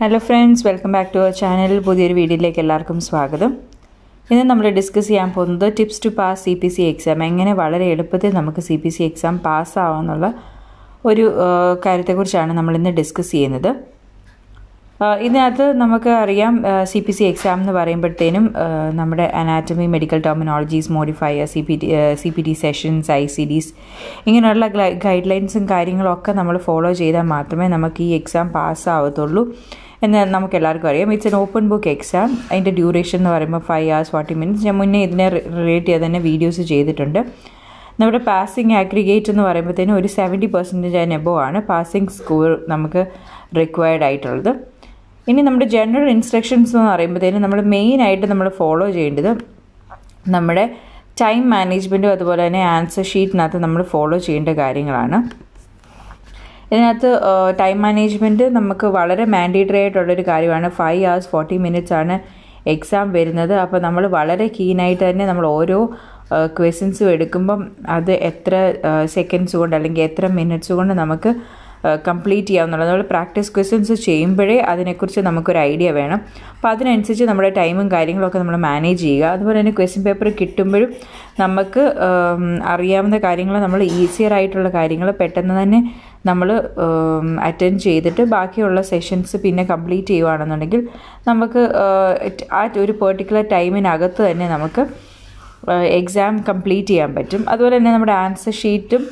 hello friends welcome back to our channel പുതിയൊരു വീഡിയോയിലേക്ക് എല്ലാവർക്കും സ്വാഗതം ഇന്ന് നമ്മൾ ഡിസ്കസ് ചെയ്യാൻ പോകുന്നത് tips to pass C P C exam എങ്ങനെ വളരെ എളുപ്പത്തിൽ നമുക്ക് സി പി സി എക്സാം പാസ്സാവാമെന്നുള്ള ഒരു കാര്യത്തെക്കുറിച്ചാണ് നമ്മൾ ഇന്ന് ഡിസ്കസ് ചെയ്യുന്നത് ഇതിനകത്ത് നമുക്ക് അറിയാം സി പി സി എക്സാം എന്ന് പറയുമ്പോഴത്തേനും നമ്മുടെ anatomy medical terminologies modifier C P T C P T sessions I C Ds ഇങ്ങനെയുള്ള ഗൈഡ് ലൈൻസും കാര്യങ്ങളും ഒക്കെ നമ്മൾ ഫോളോ ചെയ്താൽ മാത്രമേ നമുക്ക് ഈ എക്സാം പാസ്സാവത്തുള്ളൂ എന്ന് നമുക്ക് എല്ലാവർക്കും അറിയാം it's an open book exam അതിൻ്റെ ഡ്യൂറേഷൻ എന്ന് പറയുമ്പോൾ ഫൈവ് ഹവേഴ്സ് ഫോർട്ടി മിനിറ്റ്സ് ഞാൻ മുന്നേ ഇതിനെ റിലേറ്റ് ചെയ്ത് തന്നെ വീഡിയോസ് ചെയ്തിട്ടുണ്ട് നമ്മുടെ പാസിംഗ് ആഗ്രിഗേറ്റ് എന്ന് പറയുമ്പോഴത്തേനും ഒരു സെവൻറ്റി പെർസെൻറ്റേജ് അതിന് എബോ ആണ് പാസിംഗ് സ്കോർ നമുക്ക് റിക്വയർഡ് ആയിട്ടുള്ളത് ഇനി നമ്മുടെ ജനറൽ ഇൻസ്ട്രക്ഷൻസ് എന്ന് പറയുമ്പോഴത്തേനും നമ്മൾ മെയിനായിട്ട് നമ്മൾ ഫോളോ ചെയ്യേണ്ടത് നമ്മുടെ ടൈം മാനേജ്മെൻറ്റും അതുപോലെ തന്നെ ആൻസർ ഷീറ്റിനകത്ത് നമ്മൾ ഫോളോ ചെയ്യേണ്ട കാര്യങ്ങളാണ് ഇതിനകത്ത് ടൈം മാനേജ്മെൻറ്റ് നമുക്ക് വളരെ മാൻഡേറ്ററി ആയിട്ടുള്ളൊരു കാര്യമാണ് ഫൈവ് ഹവേഴ്സ് ഫോർട്ടി മിനിറ്റ്സ് ആണ് എക്സാം വരുന്നത് അപ്പോൾ നമ്മൾ വളരെ കീനായിട്ട് തന്നെ നമ്മൾ ഓരോ ക്വസ്റ്റ്യൻസും എടുക്കുമ്പം അത് എത്ര സെക്കൻഡ്സ് കൊണ്ട് അല്ലെങ്കിൽ എത്ര മിനിറ്റ്സ് കൊണ്ട് നമുക്ക് കംപ്ലീറ്റ് ചെയ്യാവുന്നുള്ളത് നമ്മൾ പ്രാക്ടീസ് ക്വസ്റ്റ്യൻസ് ചെയ്യുമ്പോഴേ അതിനെക്കുറിച്ച് നമുക്കൊരു ഐഡിയ വേണം അപ്പോൾ അതിനനുസരിച്ച് നമ്മുടെ ടൈമും കാര്യങ്ങളൊക്കെ നമ്മൾ മാനേജ് ചെയ്യുക അതുപോലെ തന്നെ ക്വസ്റ്റ്യൻ പേപ്പർ കിട്ടുമ്പോഴും നമുക്ക് അറിയാവുന്ന കാര്യങ്ങൾ നമ്മൾ ഈസിയർ ആയിട്ടുള്ള കാര്യങ്ങൾ പെട്ടെന്ന് തന്നെ നമ്മൾ അറ്റൻഡ് ചെയ്തിട്ട് ബാക്കിയുള്ള സെഷൻസ് പിന്നെ കംപ്ലീറ്റ് ചെയ്യുകയാണെന്നുണ്ടെങ്കിൽ നമുക്ക് ആ ഒരു പെർട്ടിക്കുലർ ടൈമിനകത്ത് തന്നെ നമുക്ക് എക്സാം കംപ്ലീറ്റ് ചെയ്യാൻ പറ്റും അതുപോലെ തന്നെ നമ്മുടെ ആൻസർ ഷീറ്റും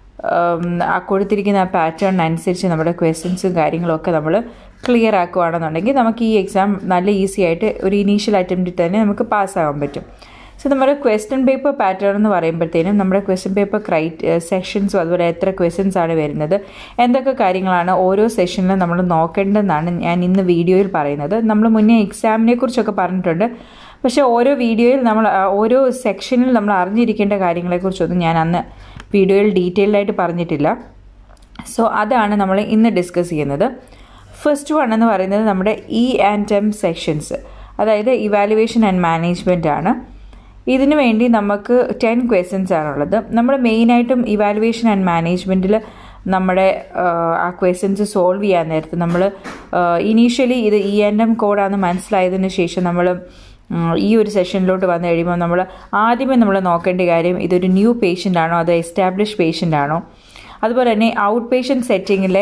ആ കൊടുത്തിരിക്കുന്ന ആ പാറ്റേണിനനുസരിച്ച് നമ്മുടെ ക്വസ്റ്റ്യൻസും കാര്യങ്ങളൊക്കെ നമ്മൾ ക്ലിയർ ആക്കുകയാണെന്നുണ്ടെങ്കിൽ നമുക്ക് ഈ എക്സാം നല്ല ഈസി ആയിട്ട് ഒരു ഇനീഷ്യൽ അറ്റംപ്റ്റിൽ തന്നെ നമുക്ക് പാസ്സാകാൻ പറ്റും സോ നമ്മുടെ ക്വസ്റ്റ്യൻ പേപ്പർ പാറ്റേൺ എന്ന് പറയുമ്പോഴത്തേനും നമ്മുടെ ക്വസ്റ്റ്യൻ പേപ്പർ ക്രൈറ്റ് സെഷൻസും അതുപോലെ എത്ര ക്വസ്റ്റ്യൻസ് ആണ് വരുന്നത് എന്തൊക്കെ കാര്യങ്ങളാണ് ഓരോ സെഷനിലും നമ്മൾ നോക്കേണ്ടതെന്നാണ് ഞാൻ ഇന്ന് വീഡിയോയിൽ പറയുന്നത് നമ്മൾ മുന്നേ എക്സാമിനെ കുറിച്ചൊക്കെ പറഞ്ഞിട്ടുണ്ട് പക്ഷേ ഓരോ വീഡിയോയിൽ നമ്മൾ ഓരോ സെക്ഷനിൽ നമ്മൾ അറിഞ്ഞിരിക്കേണ്ട കാര്യങ്ങളെക്കുറിച്ചൊന്നും ഞാൻ അന്ന് വീഡിയോയിൽ ഡീറ്റെയിൽഡ് ആയിട്ട് പറഞ്ഞിട്ടില്ല സോ അതാണ് നമ്മൾ ഇന്ന് ഡിസ്കസ് ചെയ്യുന്നത് ഫസ്റ്റ് വൺ എന്ന് പറയുന്നത് നമ്മുടെ ഇ ആൻഡ് എം സെക്ഷൻസ് അതായത് ഇവാലുവേഷൻ ആൻഡ് മാനേജ്മെൻ്റ് ആണ് ഇതിനു വേണ്ടി നമുക്ക് ടെൻ ക്വസ്റ്റ്യൻസ് ആണുള്ളത് നമ്മൾ മെയിനായിട്ടും ഇവാലുവേഷൻ ആൻഡ് മാനേജ്മെൻറ്റിൽ നമ്മുടെ ആ ക്വസ്റ്റ്യൻസ് സോൾവ് ചെയ്യാൻ നേരത്ത് നമ്മൾ ഇനീഷ്യലി ഇത് ഇ ആൻഡ് എം കോഡാണെന്ന് മനസ്സിലായതിനു ശേഷം നമ്മൾ ഈ ഒരു സെഷനിലോട്ട് വന്നു കഴിയുമ്പോൾ നമ്മൾ ആദ്യമേ നമ്മൾ നോക്കേണ്ട കാര്യം ഇതൊരു ന്യൂ പേഷ്യൻ്റ് ആണോ അതോ എസ്റ്റാബ്ലിഷ് പേഷ്യൻ്റ് ആണോ അതുപോലെ തന്നെ ഔട്ട് പേഷ്യൻ്റ് സെറ്റിങ്ങിലെ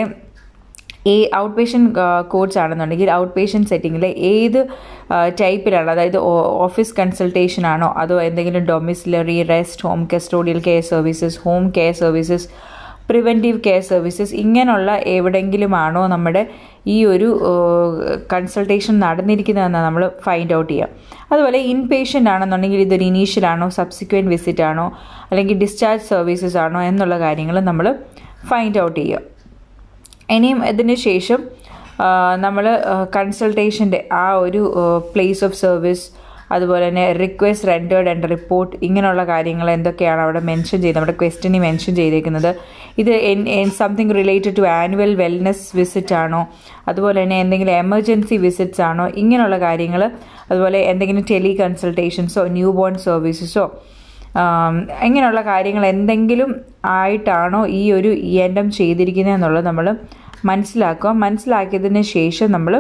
ഈ ഔട്ട് പേഷ്യൻ്റ് കോഡ്സ് ആണെന്നുണ്ടെങ്കിൽ ഔട്ട് പേഷ്യൻ്റ് സെറ്റിങ്ങിലെ ഏത് ടൈപ്പിലാണ് അതായത് ഓഫീസ് കൺസൾട്ടേഷൻ ആണോ അതോ എന്തെങ്കിലും domiciliary rest home custodial care services home care services preventive care services ഇങ്ങനെയുള്ള എവിടെയെങ്കിലുമാണോ നമ്മുടെ ഈ ഒരു കൺസൾട്ടേഷൻ നടന്നിരിക്കുന്നതെന്ന് നമ്മൾ ഫൈൻഡ് ഔട്ട് ചെയ്യാം അതുപോലെ ഇൻ പേഷ്യൻ്റ് ആണെന്നുണ്ടെങ്കിൽ ഇതൊരു ഇനീഷ്യൽ ആണോ സബ്സിക്വൻറ്റ് വിസിറ്റ് ആണോ അല്ലെങ്കിൽ ഡിസ്ചാർജ് സർവീസസ് ആണോ എന്നുള്ള കാര്യങ്ങൾ നമ്മൾ ഫൈൻഡ് ഔട്ട് ചെയ്യുക ഇനിയും ഇതിന് ശേഷം നമ്മൾ കൺസൾട്ടേഷൻ്റെ ആ ഒരു പ്ലേസ് ഓഫ് സർവീസ് അതുപോലെ തന്നെ റിക്വസ്റ്റ് റെൻഡേർഡ് ആൻഡ് റിപ്പോർട്ട് ഇങ്ങനെയുള്ള കാര്യങ്ങൾ എന്തൊക്കെയാണ് അവിടെ മെൻഷൻ ചെയ്ത് നമ്മുടെ ക്വസ്റ്റിനി മെൻഷൻ ചെയ്തേക്കുന്നത് ഇത് something related to annual wellness visit ആണോ അതുപോലെ തന്നെ എന്തെങ്കിലും എമർജൻസി വിസിറ്റ്സ് ആണോ ഇങ്ങനെയുള്ള കാര്യങ്ങൾ അതുപോലെ എന്തെങ്കിലും ടെലി കൺസൾട്ടേഷൻസോ ന്യൂ ബോൺ സർവീസസോ ഇങ്ങനെയുള്ള കാര്യങ്ങൾ എന്തെങ്കിലും ആയിട്ടാണോ ഈ ഒരു ഇ എൻ എം ചെയ്തിരിക്കുന്നത് എന്നുള്ളത് നമ്മൾ മനസ്സിലാക്കുക മനസ്സിലാക്കിയതിന് ശേഷം നമ്മൾ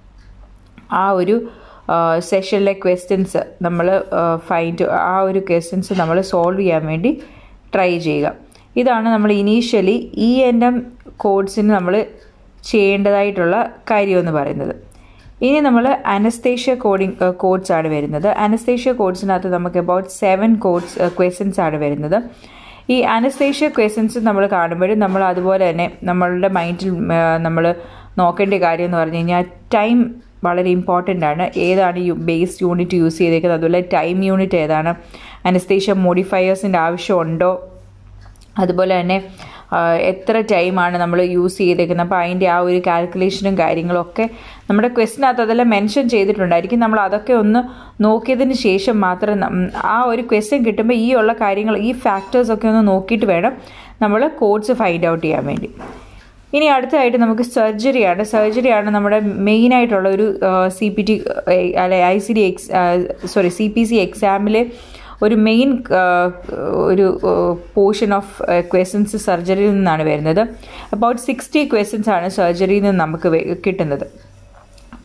ആ ഒരു സെഷനിലെ ക്വസ്റ്റ്യൻസ് നമ്മൾ ഫൈൻഡ് ആ ഒരു ക്വസ്റ്റ്യൻസ് നമ്മൾ സോൾവ് ചെയ്യാൻ വേണ്ടി ട്രൈ ചെയ്യുക ഇതാണ് നമ്മൾ ഇനീഷ്യലി ഇ എൻ എം കോഡ്സിന് നമ്മൾ ചെയ്യേണ്ടതായിട്ടുള്ള കാര്യമെന്ന് പറയുന്നത് ഇനി നമ്മൾ അനസ്തേഷ്യ കോഡിങ് കോഡ്സ് ആണ് വരുന്നത് അനസ്തേഷ്യ കോഡ്സിനകത്ത് നമുക്ക് അബൌട്ട് സെവൻ കോഡ്സ് ക്വസ്റ്റ്യൻസ് ആണ് വരുന്നത് ഈ അനസ്തേഷ്യ ക്വസ്റ്റ്യൻസ് നമ്മൾ കാണുമ്പോഴും നമ്മൾ അതുപോലെ തന്നെ നമ്മളുടെ മൈൻഡിൽ നമ്മൾ നോക്കേണ്ട കാര്യം എന്ന് പറഞ്ഞു കഴിഞ്ഞാൽ ടൈം വളരെ ഇമ്പോർട്ടൻ്റ് ആണ് ഏതാണ് യു ബേസ് യൂണിറ്റ് യൂസ് ചെയ്തേക്കുന്നത് അതുപോലെ ടൈം യൂണിറ്റ് ഏതാണ് അനസ്തേഷ്യ മോഡിഫയേഴ്സിൻ്റെ ആവശ്യമുണ്ടോ അതുപോലെ തന്നെ എത്ര ടൈമാണ് നമ്മൾ യൂസ് ചെയ്തേക്കുന്നത് അപ്പോൾ അതിൻ്റെ ആ ഒരു കാൽക്കുലേഷനും കാര്യങ്ങളും ഒക്കെ നമ്മുടെ ക്വസ്റ്റിനകത്ത് അതെല്ലാം മെൻഷൻ ചെയ്തിട്ടുണ്ടായിരിക്കും നമ്മൾ അതൊക്കെ ഒന്ന് നോക്കിയതിന് ശേഷം മാത്രം ആ ഒരു ക്വസ്റ്റ്യൻ കിട്ടുമ്പോൾ ഈ ഉള്ള കാര്യങ്ങൾ ഈ ഫാക്ടേഴ്സൊക്കെ ഒന്ന് നോക്കിയിട്ട് വേണം നമ്മൾ കോഡ്സ് ഫൈൻഡ് ഔട്ട് ചെയ്യാൻ വേണ്ടി ഇനി അടുത്തതായിട്ട് നമുക്ക് സർജറിയാണ് സർജറിയാണ് നമ്മുടെ മെയിനായിട്ടുള്ള ഒരു സി പി ടി അല്ലെ I C D X sorry C P C എക്സാമിലെ ഒരു മെയിൻ ഒരു പോർഷൻ ഓഫ് ക്വസ്റ്റൻസ് സർജറിയിൽ നിന്നാണ് വരുന്നത് അബൌട്ട് സിക്സ്റ്റി ക്വസ്റ്റൻസ് ആണ് സർജറിയിൽ നിന്ന് നമുക്ക് കിട്ടുന്നത്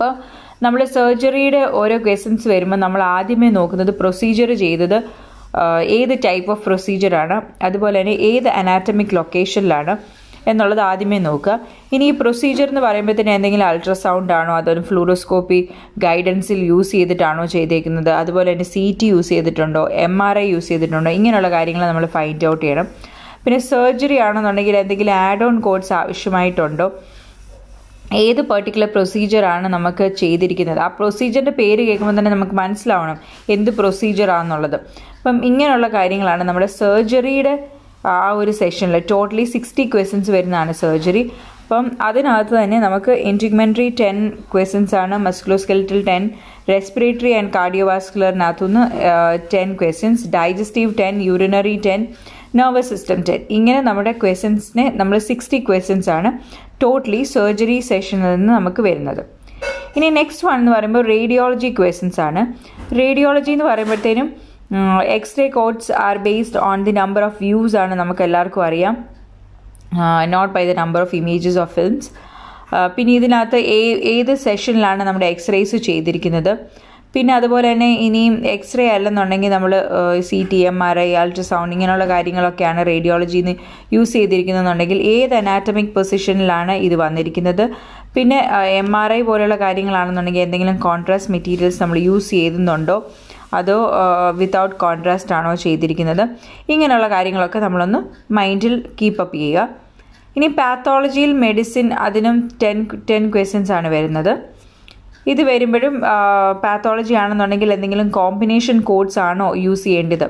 അപ്പോൾ നമ്മൾ സർജറിയുടെ ഓരോ ക്വസ്റ്റൻസ് വരുമ്പോൾ നമ്മൾ ആദ്യമേ നോക്കുന്നത് പ്രൊസീജിയർ ചെയ്തത് ഏത് ടൈപ്പ് ഓഫ് പ്രൊസീജിയറാണ് അതുപോലെ തന്നെ ഏത് അനാറ്റമിക് ലൊക്കേഷനിലാണ് എന്നുള്ളത് ആദ്യമേ നോക്കുക ഇനി ഈ പ്രൊസീജിയർ എന്ന് പറയുമ്പോഴത്തേന് എന്തെങ്കിലും അൾട്രാസൗണ്ട് ആണോ അതോ ഫ്ലൂറോസ്കോപ്പി ഗൈഡൻസിൽ യൂസ് ചെയ്തിട്ടാണോ ചെയ്തേക്കുന്നത് അതുപോലെ തന്നെ സി ടി യൂസ് ചെയ്തിട്ടുണ്ടോ എം ആർ ഐ യൂസ് ചെയ്തിട്ടുണ്ടോ ഇങ്ങനെയുള്ള കാര്യങ്ങൾ നമ്മൾ ഫൈൻഡ് ഔട്ട് ചെയ്യണം പിന്നെ സർജറി ആണെന്നുണ്ടെങ്കിൽ എന്തെങ്കിലും ആഡ് ഓൺ കോഡ്സ് ആവശ്യമായിട്ടുണ്ടോ ഏത് പെർട്ടിക്കുലർ പ്രൊസീജിയറാണ് നമുക്ക് ചെയ്തിരിക്കുന്നത് ആ പ്രൊസീജിയറിൻ്റെ പേര് കേൾക്കുമ്പോൾ തന്നെ നമുക്ക് മനസ്സിലാവണം എന്ത് പ്രൊസീജിയറാണെന്നുള്ളത് അപ്പം ഇങ്ങനെയുള്ള കാര്യങ്ങളാണ് നമ്മുടെ സർജറിയുടെ ആ ഒരു സെഷനിൽ ടോട്ടലി സിക്സ്റ്റി ക്വസ്റ്റൻസ് വരുന്നതാണ് സർജറി അപ്പം അതിനകത്ത് തന്നെ നമുക്ക് ഇൻറ്റിഗ്മെൻ്ററി ടെൻ ക്വസ്റ്റൻസ് ആണ് മസ്കുലോസ്കെലിറ്റൽ ടെൻ റെസ്പിറേറ്ററി ആൻഡ് കാർഡിയോവാസ്കുലറിനകത്തുനിന്ന് ten questions digestive ten urinary ten nervous system ten ഇങ്ങനെ നമ്മുടെ ക്വസ്റ്റൻസിനെ നമ്മൾ സിക്സ്റ്റി ക്വസ്റ്റൻസ് ആണ് ടോട്ടലി സർജറി സെഷനിൽ നിന്ന് നമുക്ക് വരുന്നത് ഇനി നെക്സ്റ്റ് വൺ എന്ന് പറയുമ്പോൾ റേഡിയോളജി ക്വസ്റ്റൻസ് ആണ് റേഡിയോളജി എന്ന് പറയുമ്പോഴത്തേനും x ray codes are based on the number of views ആണ് നമുക്ക് എല്ലാവർക്കും അറിയാം not by the number of images of films പിന്നെ ഇതിനകത്ത് ഏത് സെഷനിലാണ് നമ്മുടെ എക്സ്റേസ് ചെയ്തിരിക്കുന്നത് പിന്നെ അതുപോലെ തന്നെ ഇനിയും എക്സ്റേ അല്ലെന്നുണ്ടെങ്കിൽ നമ്മൾ C T M R I ultrasound ഇങ്ങനെയുള്ള കാര്യങ്ങളൊക്കെയാണ് റേഡിയോളജിന്ന് യൂസ് ചെയ്തിരിക്കുന്നതെന്നുണ്ടെങ്കിൽ ഏത് അനാറ്റമിക് പൊസിഷനിലാണ് ഇത് വന്നിരിക്കുന്നത് പിന്നെ എം ആർ ഐ പോലെയുള്ള കാര്യങ്ങളാണെന്നുണ്ടെങ്കിൽ എന്തെങ്കിലും കോൺട്രാസ്റ്റ് മെറ്റീരിയൽസ് നമ്മൾ യൂസ് ചെയ്യുന്നുണ്ടോ അതോ വിത്തൗട്ട് കോൺട്രാസ്റ്റ് ആണോ ചെയ്തിരിക്കുന്നത് ഇങ്ങനെയുള്ള കാര്യങ്ങളൊക്കെ നമ്മളൊന്ന് മൈൻഡിൽ കീപ്പപ്പ് ചെയ്യുക ഇനി പാത്തോളജിയിൽ മെഡിസിൻ അതിനും ടെൻ ടെൻ ക്വസ്റ്റ്യൻസ് ആണ് വരുന്നത് ഇത് വരുമ്പോഴും പാത്തോളജി ആണെന്നുണ്ടെങ്കിൽ എന്തെങ്കിലും കോമ്പിനേഷൻ കോഡ്സ് ആണോ യൂസ് ചെയ്യേണ്ടത്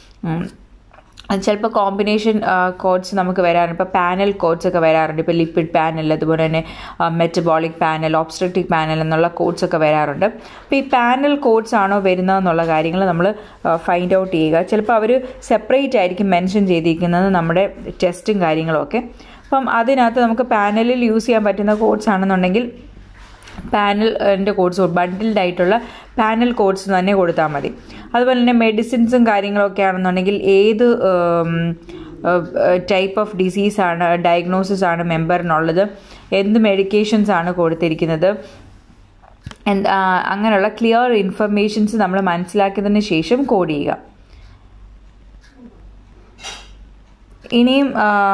ചിലപ്പോൾ കോമ്പിനേഷൻ കോഡ്സ് നമുക്ക് വരാറുണ്ട് ഇപ്പോൾ പാനൽ കോഡ്സ് ഒക്കെ വരാറുണ്ട് ഇപ്പോൾ ലിപ്പിഡ് പാനൽ അതുപോലെ തന്നെ മെറ്റബോളിക് പാനൽ ഓബ്സ്ട്രക്റ്റിക് പാനൽ എന്നുള്ള കോഡ്സ് ഒക്കെ വരാറുണ്ട് അപ്പോൾ ഈ പാനൽ കോഡ്സ് ആണോ വരുന്നതെന്നുള്ള കാര്യങ്ങൾ നമ്മൾ ഫൈൻഡ് ഔട്ട് ചെയ്യുക ചിലപ്പോൾ അവർ സെപ്പറേറ്റ് ആയിരിക്കും മെൻഷൻ ചെയ്തിരിക്കുന്നത് നമ്മുടെ ടെസ്റ്റും കാര്യങ്ങളും ഒക്കെ അപ്പം അതിനകത്ത് നമുക്ക് പാനലിൽ യൂസ് ചെയ്യാൻ പറ്റുന്ന കോഡ്സ് ആണെന്നുണ്ടെങ്കിൽ പാനലിൻ്റെ കോഡ്സ് ബണ്ടിൽഡ് ആയിട്ടുള്ള പാനൽ കോഡ്സ് തന്നെ കൊടുത്താൽ മതി അതുപോലെ തന്നെ മെഡിസിൻസും കാര്യങ്ങളൊക്കെ ആണെന്നുണ്ടെങ്കിൽ ഏത് ടൈപ്പ് ഓഫ് ഡിസീസാണ് ഡയഗ്നോസിസ് ആണ് മെമ്പറിനുള്ളത് എന്ത് മെഡിക്കേഷൻസ് ആണ് കൊടുത്തിരിക്കുന്നത് അങ്ങനെയുള്ള ക്ലിയർ ഇൻഫർമേഷൻസ് നമ്മൾ മനസ്സിലാക്കിയതിന് ശേഷം കോഡ് ചെയ്യുക ഇനിയും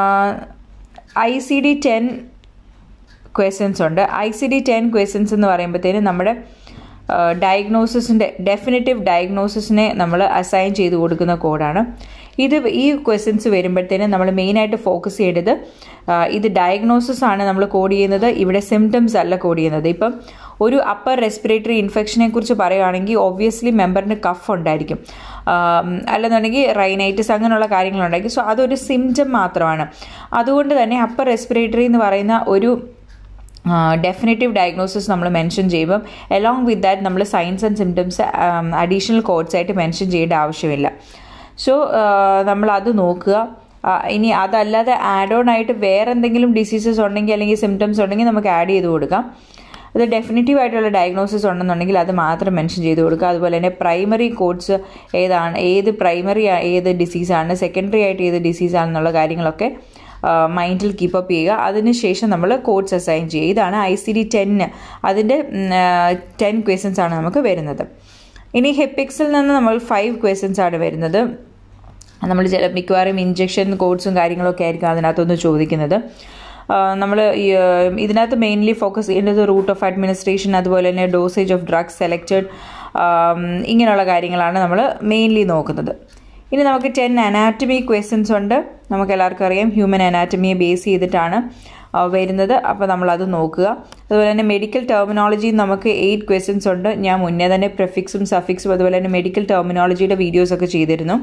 I C D ten questions ഉണ്ട് I C D ten questions എന്ന് പറയുമ്പോഴത്തേനും നമ്മുടെ ഡയഗ്നോസിസിൻ്റെ ഡെഫിനറ്റീവ് ഡയഗ്നോസിസിനെ നമ്മൾ അസൈൻ ചെയ്ത് കൊടുക്കുന്ന കോഡാണ് ഇത് ഈ ക്വസ്റ്റ്യൻസ് വരുമ്പോഴത്തേനും നമ്മൾ മെയിനായിട്ട് ഫോക്കസ് ചെയ്യേണ്ടത് ഇത് ഡയഗ്നോസിസ് ആണ് നമ്മൾ കോഡ് ചെയ്യുന്നത് ഇവിടെ സിംറ്റംസ് അല്ല കോഡ് ചെയ്യുന്നത് ഇപ്പം ഒരു അപ്പർ റെസ്പിറേറ്ററി ഇൻഫെക്ഷനെ കുറിച്ച് പറയുകയാണെങ്കിൽ ഒബ്വിയസ്ലി മെമ്പറിന് കഫ് ഉണ്ടായിരിക്കും അല്ലെന്നുണ്ടെങ്കിൽ റൈനൈറ്റിസ് അങ്ങനെയുള്ള കാര്യങ്ങളുണ്ടായിരിക്കും സോ അതൊരു സിംറ്റം മാത്രമാണ് അതുകൊണ്ട് തന്നെ അപ്പർ റെസ്പിറേറ്ററി എന്ന് പറയുന്ന ഒരു ഡെഫിനറ്റീവ് ഡയഗ്നോസിസ് നമ്മൾ മെൻഷൻ ചെയ്യുമ്പം എലോങ് വിത്ത് ദാറ്റ് നമ്മൾ signs and symptoms additional codes ആയിട്ട് മെൻഷൻ ചെയ്യേണ്ട ആവശ്യമില്ല സോ നമ്മൾ അത് നോക്കുക ഇനി അതല്ലാതെ ആഡ് ഓൺ ആയിട്ട് വേറെ എന്തെങ്കിലും ഡിസീസസ് ഉണ്ടെങ്കിൽ അല്ലെങ്കിൽ സിംറ്റംസ് ഉണ്ടെങ്കിൽ നമുക്ക് ആഡ് ചെയ്ത് കൊടുക്കാം അത് ഡെഫിനറ്റീവ് ആയിട്ടുള്ള ഡയഗ്നോസിസ് ഉണ്ടെന്നുണ്ടെങ്കിൽ അത് മാത്രം മെൻഷൻ ചെയ്ത് കൊടുക്കുക അതുപോലെ തന്നെ പ്രൈമറി കോഡ്സ് ഏതാണ് ഏത് പ്രൈമറി ഏത് ഡിസീസാണ് സെക്കൻഡറി ആയിട്ട് ഏത് ഡിസീസാണെന്നുള്ള കാര്യങ്ങളൊക്കെ മൈൻഡിൽ കീപ്പപ്പ് ചെയ്യുക അതിനുശേഷം നമ്മൾ കോഡ്സ് അസൈൻ ചെയ്യുക ഇതാണ് ഐ സി ഡി ടെന്ന് അതിൻ്റെ ടെൻ ക്വസ്റ്റൻസ് ആണ് നമുക്ക് വരുന്നത് ഇനി ഹെപ്പിക്സിൽ നിന്ന് നമ്മൾ ഫൈവ് ക്വസ്റ്റൻസ് ആണ് വരുന്നത് നമ്മൾ ചില മിക്കവാറും ഇഞ്ചക്ഷൻ കോഡ്സും കാര്യങ്ങളൊക്കെ ആയിരിക്കും അതിനകത്തൊന്ന് ചോദിക്കുന്നത് നമ്മൾ ഇതിനകത്ത് മെയിൻലി ഫോക്കസ് ചെയ്യേണ്ടത് റൂട്ട് ഓഫ് അഡ്മിനിസ്ട്രേഷൻ അതുപോലെ തന്നെ ഡോസേജ് ഓഫ് ഡ്രഗ്സ് സെലക്റ്റഡ് ഇങ്ങനെയുള്ള കാര്യങ്ങളാണ് നമ്മൾ മെയിൻലി നോക്കുന്നത് ഇനി നമുക്ക് ടെൻ അനാറ്റമി ക്വസ്റ്റ്യൻസ് ഉണ്ട് നമുക്ക് എല്ലാവർക്കും അറിയാം ഹ്യൂമൻ അനാറ്റമിയെ ബേസ് ചെയ്തിട്ടാണ് വരുന്നത് അപ്പോൾ നമ്മളത് നോക്കുക അതുപോലെ തന്നെ മെഡിക്കൽ ടെർമിനോളജി നമുക്ക് എയ്റ്റ് ക്വസ്റ്റ്യൻസ് ഉണ്ട് ഞാൻ മുന്നേ തന്നെ പ്രിഫിക്സും സഫിക്സും അതുപോലെ തന്നെ മെഡിക്കൽ ടെർമിനോളജിയുടെ വീഡിയോസൊക്കെ ചെയ്തിരുന്നു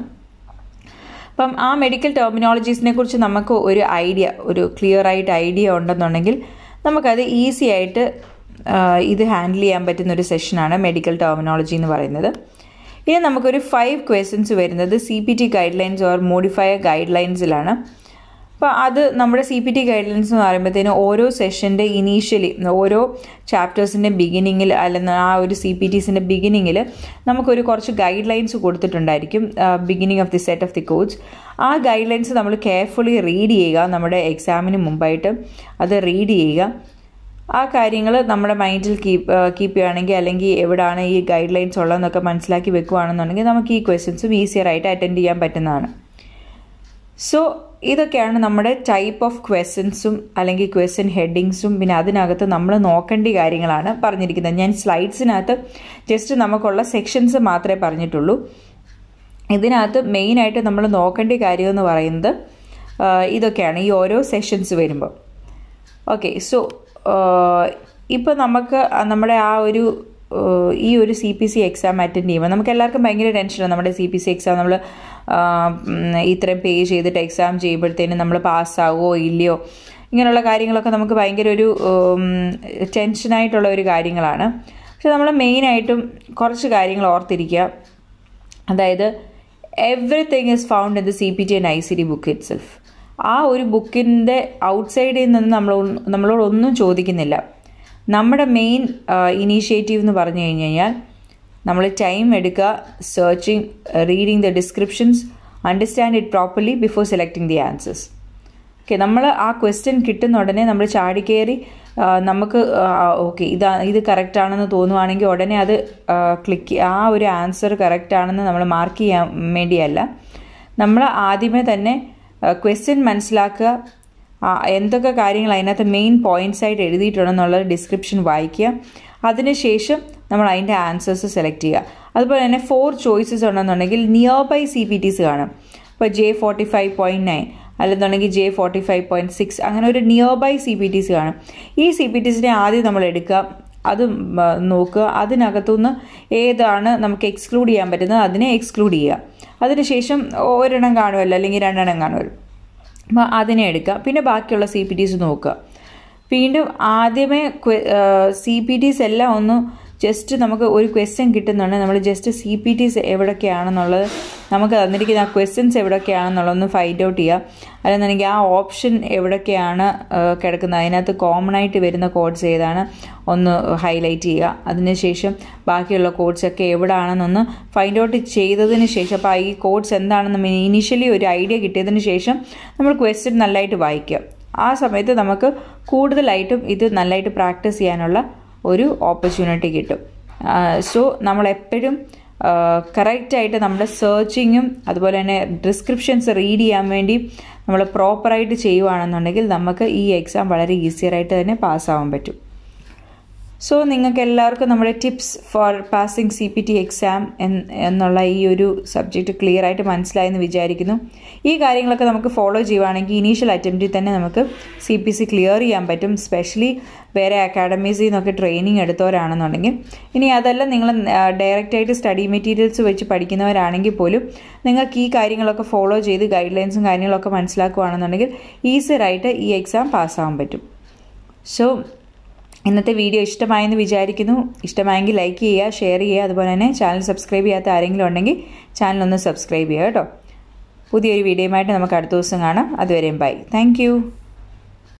അപ്പം ആ മെഡിക്കൽ ടെർമിനോളജീസിനെ കുറിച്ച് നമുക്ക് ഒരു ഐഡിയ ഒരു ക്ലിയർ ആയിട്ട് ഐഡിയ ഉണ്ടെന്നുണ്ടെങ്കിൽ നമുക്കത് ഈസി ആയിട്ട് ഇത് ഹാൻഡിൽ ചെയ്യാൻ പറ്റുന്ന ഒരു സെഷനാണ് മെഡിക്കൽ ടെർമിനോളജി എന്ന് പറയുന്നത് ഇനി നമുക്കൊരു ഫൈവ് ക്വസ്റ്റ്യൻസ് വരുന്നത് C P T guidelines or modifier ഗൈഡ് ലൈൻസിലാണ് അപ്പോൾ അത് നമ്മുടെ C P T guidelines എന്ന് പറയുമ്പോഴത്തേനും ഓരോ സെഷൻ്റെ ഇനീഷ്യലി ഓരോ ചാപ്റ്റേഴ്സിൻ്റെ ബിഗിനിങ്ങിൽ അല്ലെങ്കിൽ ആ ഒരു സി പി ടീസിൻ്റെ ബിഗിനിങ്ങിൽ നമുക്കൊരു കുറച്ച് ഗൈഡ് ലൈൻസ് കൊടുത്തിട്ടുണ്ടായിരിക്കും beginning of the set of the coach ആ ഗൈഡ് ലൈൻസ് നമ്മൾ കെയർഫുള്ളി റീഡ് ചെയ്യുക നമ്മുടെ എക്സാമിന് മുമ്പായിട്ട് അത് റീഡ് ചെയ്യുക ആ കാര്യങ്ങൾ നമ്മുടെ മൈൻഡിൽ കീപ്പ് കീപ്പ് ചെയ്യുകയാണെങ്കിൽ അല്ലെങ്കിൽ എവിടെയാണ് ഈ ഗൈഡ് ലൈൻസ് ഉള്ളതെന്നൊക്കെ മനസ്സിലാക്കി വെക്കുകയാണെന്നുണ്ടെങ്കിൽ നമുക്ക് ഈ ക്വസ്റ്റ്യൻസും ഈസിയർ ആയിട്ട് അറ്റൻഡ് ചെയ്യാൻ പറ്റുന്നതാണ് സോ ഇതൊക്കെയാണ് നമ്മുടെ ടൈപ്പ് ഓഫ് ക്വസ്റ്റ്യൻസും അല്ലെങ്കിൽ ക്വസ്റ്റ്യൻ ഹെഡിങ്സും പിന്നെ അതിനകത്ത് നമ്മൾ നോക്കേണ്ട കാര്യങ്ങളാണ് പറഞ്ഞിരിക്കുന്നത് ഞാൻ സ്ലൈഡ്സിനകത്ത് ജസ്റ്റ് നമുക്കുള്ള സെക്ഷൻസ് മാത്രമേ പറഞ്ഞിട്ടുള്ളൂ ഇതിനകത്ത് മെയിനായിട്ട് നമ്മൾ നോക്കേണ്ട കാര്യം എന്ന് പറയുന്നത് ഇതൊക്കെയാണ് ഈ ഓരോ സെഷൻസ് വരുമ്പോൾ ഓക്കെ സോ ഇപ്പോൾ നമുക്ക് നമ്മുടെ ആ ഒരു ഈ ഒരു C P C exam attend ചെയ്യുമ്പോൾ നമുക്ക് എല്ലാവർക്കും ഭയങ്കര ടെൻഷനാണ് നമ്മുടെ സി പി സി എക്സാം നമ്മൾ ഇത്രയും പേ ചെയ്തിട്ട് എക്സാം ചെയ്യുമ്പോഴത്തേനും നമ്മൾ പാസ്സാകുമോ ഇല്ലയോ ഇങ്ങനെയുള്ള കാര്യങ്ങളൊക്കെ നമുക്ക് ഭയങ്കര ഒരു ടെൻഷനായിട്ടുള്ള ഒരു കാര്യങ്ങളാണ് പക്ഷെ നമ്മൾ മെയിനായിട്ടും കുറച്ച് കാര്യങ്ങൾ ഓർത്തിരിക്കുക അതായത് everything is found in the C P T and I C D book itself ആ ഒരു ബുക്കിൻ്റെ ഔട്ട്സൈഡിൽ നിന്ന് നമ്മൾ നമ്മളോട് ഒന്നും ചോദിക്കുന്നില്ല നമ്മുടെ മെയിൻ ഇനീഷ്യേറ്റീവ് എന്ന് പറഞ്ഞു കഴിഞ്ഞ് കഴിഞ്ഞാൽ നമ്മൾ ടൈം എടുക്കുക searching reading the descriptions understand it properly before selecting the answers okay നമ്മൾ ആ ക്വസ്റ്റ്യൻ കിട്ടുന്ന ഉടനെ നമ്മൾ ചാടിക്കയറി നമുക്ക് ഓക്കെ ഇതാ ഇത് കറക്റ്റ് ആണെന്ന് തോന്നുവാണെങ്കിൽ ഉടനെ അത് ക്ലിക്ക് ആ ഒരു ആൻസർ കറക്റ്റ് ആണെന്ന് നമ്മൾ മാർക്ക് ചെയ്യാൻ വേണ്ടിയല്ല നമ്മൾ ആദ്യമേ തന്നെ ക്വസ്റ്റ്യൻ മനസ്സിലാക്കുക എന്തൊക്കെ കാര്യങ്ങൾ അതിനകത്ത് മെയിൻ പോയിന്റ്സ് ആയിട്ട് എഴുതിയിട്ടുണ്ടെന്നുള്ള ഡിസ്ക്രിപ്ഷൻ വായിക്കുക അതിനുശേഷം നമ്മൾ അതിൻ്റെ ആൻസേഴ്സ് സെലക്ട് ചെയ്യുക അതുപോലെ തന്നെ ഫോർ ചോയ്സസ് ഉണ്ടെന്നുണ്ടെങ്കിൽ nearby C P Ts കാണും ഇപ്പോൾ J forty five point nine അല്ലെന്നുണ്ടെങ്കിൽ J forty five point six അങ്ങനെ ഒരു nearby C P Ts കാണും ഈ സി പി ടീസിനെ ആദ്യം നമ്മൾ എടുക്കുക അത് നോക്കുക അതിനകത്തുനിന്ന് ഏതാണ് നമുക്ക് എക്സ്ക്ലൂഡ് ചെയ്യാൻ പറ്റുന്നത് അതിനെ എക്സ്ക്ലൂഡ് ചെയ്യുക അതിനുശേഷം ഒരെണ്ണം കാണുമല്ലോ അല്ലെങ്കിൽ രണ്ടെണ്ണം കാണുമല്ലോ അപ്പോൾ അതിനെ എടുക്കുക പിന്നെ ബാക്കിയുള്ള സി പി ടീസ് നോക്കുക വീണ്ടും ആദ്യമേ സി പി ടീസ് എല്ലാം ഒന്ന് ജസ്റ്റ് നമുക്ക് ഒരു ക്വസ്റ്റ്യൻ കിട്ടുന്നുണ്ട് നമ്മൾ ജസ്റ്റ് സി പി ടീസ് എവിടെയൊക്കെയാണെന്നുള്ളത് നമുക്ക് തന്നിരിക്കുന്ന ആ ക്വസ്റ്റ്യൻസ് എവിടെയൊക്കെയാണെന്നുള്ളതൊന്ന് ഫൈൻഡ് ഔട്ട് ചെയ്യുക അല്ലെന്നുണ്ടെങ്കിൽ ആ ഓപ്ഷൻ എവിടെയൊക്കെയാണ് കിടക്കുന്നത് അതിനകത്ത് കോമൺ ആയിട്ട് വരുന്ന കോഡ്സ് ഏതാണ് ഒന്ന് ഹൈലൈറ്റ് ചെയ്യുക അതിനുശേഷം ബാക്കിയുള്ള കോഡ്സ് ഒക്കെ എവിടെയാണെന്നൊന്ന് ഫൈൻഡ് ഔട്ട് ചെയ്തതിന് ശേഷം അപ്പോൾ ഈ കോഡ്സ് എന്താണെന്ന് ഇനീഷ്യലി ഒരു ഐഡിയ കിട്ടിയതിന് ശേഷം നമ്മൾ ക്വസ്റ്റ്യൻ നല്ലതായിട്ട് വായിക്കുക ആ സമയത്ത് നമുക്ക് കൂടുതലായിട്ടും ഇത് നല്ലതായിട്ട് പ്രാക്ടീസ് ചെയ്യാനുള്ള ഒരു ഓപ്പർച്യൂണിറ്റി കിട്ടും സോ നമ്മളെപ്പോഴും കറക്റ്റായിട്ട് നമ്മുടെ സെർച്ചിങ്ങും അതുപോലെ തന്നെ ഡിസ്ക്രിപ്ഷൻസ് റീഡ് ചെയ്യാൻ വേണ്ടി നമ്മൾ പ്രോപ്പറായിട്ട് ചെയ്യുവാണെന്നുണ്ടെങ്കിൽ നമുക്ക് ഈ എക്സാം വളരെ ഈസിയറായിട്ട് തന്നെ പാസ്സാവാൻ പറ്റും സോ നിങ്ങൾക്ക് എല്ലാവർക്കും നമ്മുടെ tips for passing C P T exam എന്നുള്ള ഈ ഒരു സബ്ജക്റ്റ് ക്ലിയർ ആയിട്ട് മനസ്സിലായെന്ന് വിചാരിക്കുന്നു ഈ കാര്യങ്ങളൊക്കെ നമുക്ക് ഫോളോ ചെയ്യുവാണെങ്കിൽ ഇനീഷ്യൽ അറ്റംപ്റ്റിൽ തന്നെ നമുക്ക് സി പി സി ക്ലിയർ ചെയ്യാൻ പറ്റും സ്പെഷ്യലി വേറെ അക്കാഡമീസിൽ നിന്നൊക്കെ ട്രെയിനിങ് എടുത്തവരാണെന്നുണ്ടെങ്കിൽ ഇനി അതല്ല നിങ്ങൾ ഡയറക്റ്റായിട്ട് സ്റ്റഡി മെറ്റീരിയൽസ് വെച്ച് പഠിക്കുന്നവരാണെങ്കിൽ പോലും നിങ്ങൾക്ക് ഈ കാര്യങ്ങളൊക്കെ ഫോളോ ചെയ്ത് ഗൈഡ് ലൈൻസും കാര്യങ്ങളൊക്കെ മനസ്സിലാക്കുകയാണെന്നുണ്ടെങ്കിൽ ഈസിയറായിട്ട് ഈ എക്സാം പാസ്സാവാൻ പറ്റും സോ ഇന്നത്തെ വീഡിയോ ഇഷ്ടമായെന്ന് വിചാരിക്കുന്നു ഇഷ്ടമായെങ്കിൽ ലൈക്ക് ചെയ്യുക ഷെയർ ചെയ്യുക അതുപോലെ തന്നെ ചാനൽ സബ്സ്ക്രൈബ് ചെയ്യാത്ത ആരെങ്കിലും ഉണ്ടെങ്കിൽ ചാനൽ ഒന്ന് സബ്സ്ക്രൈബ് ചെയ്യുക കേട്ടോ പുതിയൊരു വീഡിയോയുമായിട്ട് നമുക്ക് അടുത്ത ദിവസം കാണാം അതുവരെയും ബൈ താങ്ക്